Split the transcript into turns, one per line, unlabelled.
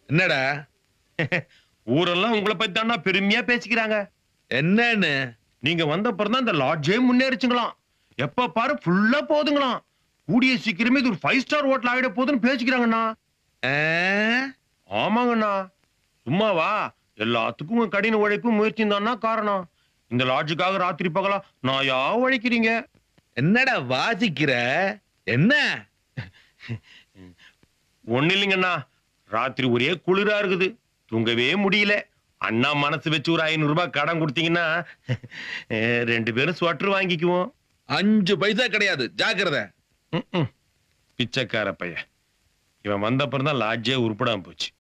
என்னடா
ஊரெல்லாம் உங்களை பத்தி தானா பெருமையா பேசிக்கிறாங்க
என்னன்னு
நீங்க வந்த தான் இந்த லாட்ஜே முன்னேறிச்சுங்களாம் எப்ப பாரு ஃபுல்லா போதுங்களாம் கூடிய சீக்கிரமே இது ஒரு ஃபைவ் ஸ்டார் ஹோட்டல் ஆகிட போகுதுன்னு பேசிக்கிறாங்கண்ணா
ஆ?
ஆமாங்கண்ணா சும்மாவா எல்லாத்துக்கும் உங்க கடின உழைப்பு முயற்சியும் தானா காரணம் இந்த லாட்ஜுக்காக ராத்திரி பகலா நான் யா உழைக்கிறீங்க
என்னடா வாசிக்கிற என்ன
ஒண்ணு இல்லைங்கண்ணா ராத்திரி ஒரே குளிரா இருக்குது தூங்கவே முடியல அண்ணா மனசு வச்சு ஒரு ஐநூறு ரூபாய் கடன் கொடுத்தீங்கன்னா அஹ், ரெண்டு பேரும் ஸ்வெட்டர் வாங்கிக்குவோம்
அஞ்சு பைசா கிடையாது ஜாக்கிரதை
ம்ம். பிச்சைக்கார பையன் இவன் வந்தப்புறம் தான் லாட்ஜே உருப்படாம போச்சு